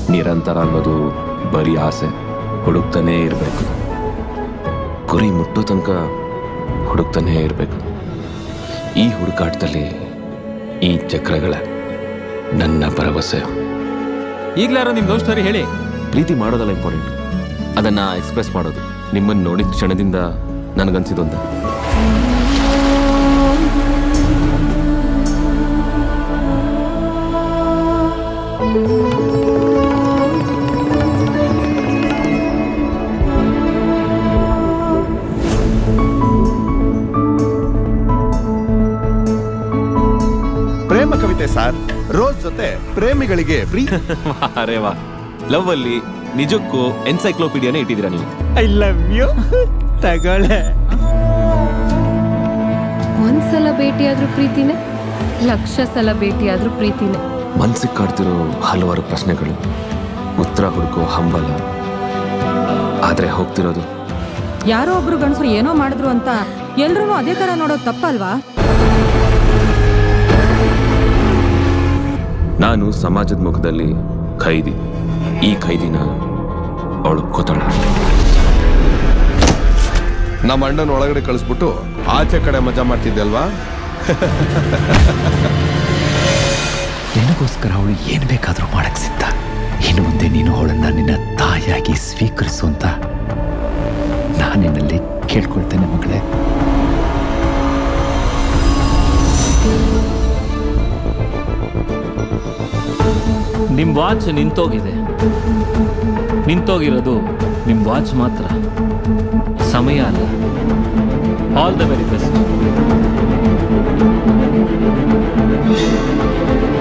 ನಿರಂತರ ಅನ್ನೋದು ಬರೀ ಆಸೆ ಹುಡುಕ್ತಾನೇ ಇರಬೇಕು ಗುರಿ ಮುಟ್ಟೋ ತನಕ ಹುಡುಕ್ತಾನೇ ಇರಬೇಕು ಈ ಹುಡುಕಾಟದಲ್ಲಿ ಈ ಚಕ್ರಗಳ ನನ್ನ ಭರವಸೆ ಈಗ್ಲಾರ ನಿಮ್ ಲವ್ ಸ್ಟೋರಿ ಹೇಳಿ ಪ್ರೀತಿ ಮಾಡೋದಲ್ಲ ಇಂಪಾರ್ಟೆಂಟ್ ಅದನ್ನ ಎಕ್ಸ್ಪ್ರೆಸ್ ಮಾಡೋದು ನಿಮ್ಮನ್ನು ನೋಡಿದ ಕ್ಷಣದಿಂದ ನನಗನ್ಸಿದೊಂದು ಪ್ರೇಮ ಕವಿತೆ ಸರ್ ರೋಸ್ ಜೊತೆ ಪ್ರೇಮಿಗಳಿಗೆ ಫ್ರೀ ಅರೆ ವಾ ಲವ್ ಅಲ್ಲಿ ನಿಜಕ್ಕೂ ಎನ್ಸೈಕ್ಲೋಪೀಡಿಯಾನೇ ಇಟ್ಟಿದ್ದೀರಾ ನೀವು ಐ ಲವ್ ಯು ತಗೊಳ್ಳೆ ಒಂದ್ಸಲ ಭೇಟಿಯಾದ್ರೂ ಪ್ರೀತಿನೇ ಲಕ್ಷ ಸಲ ಭೇಟಿಯಾದ್ರೂ ಪ್ರೀತಿನೇ ಮನ್ಸಿಗೆ ಕಾಡ್ತಿರೋ ಹಲವಾರು ಪ್ರಶ್ನೆಗಳು ಉತ್ತರ ಹುಡುಕೋ ಹಂಬಲ ಆದ್ರೆ ಹೋಗ್ತಿರೋದು ಯಾರೋ ಒಬ್ರು ಗಂಡಸರು ಏನೋ ಮಾಡಿದ್ರು ಅಂತ ಎಲ್ರೂ ಅದೇ ತರ ನೋಡೋದು ತಪ್ಪಲ್ವಾ ನಾನು ಸಮಾಜದ ಮುಖದಲ್ಲಿ ಖೈದಿ ಈ ಖೈದಿನ ಅವಳು ಕೊತಳ ನಮ್ಮ ಅಣ್ಣನ ಒಳಗಡೆ ಕಳಿಸ್ಬಿಟ್ಟು ಆಚೆ ಕಡೆ ಮಜಾ ಮಾಡ್ತಿದ್ದೆ ಅಲ್ವಾ ನಿನಗೋಸ್ಕರ ಅವಳು ಏನ್ ಬೇಕಾದ್ರೂ ಮಾಡಕ್ ಸಿದ್ಧ ಇನ್ನು ಮುಂದೆ ನೀನು ಅವಳನ್ನ ನಿನ್ನ ತಾಯಿಯಾಗಿ ಸ್ವೀಕರಿಸು ಅಂತ ನಾನಿನ್ನಲ್ಲಿ ಕೇಳ್ಕೊಳ್ತೇನೆ ಮಗಳೇ ನಿಮ್ ವಾಚ್ ನಿಂತೋಗಿದೆ ನಿಂತೋಗಿರೋದು ನಿಮ್ ವಾಚ್ ಮಾತ್ರ ಸಮಯ ಅಲ್ಲ ಆಲ್ ದ ವೆರಿ ಬೆಸ್ಟ್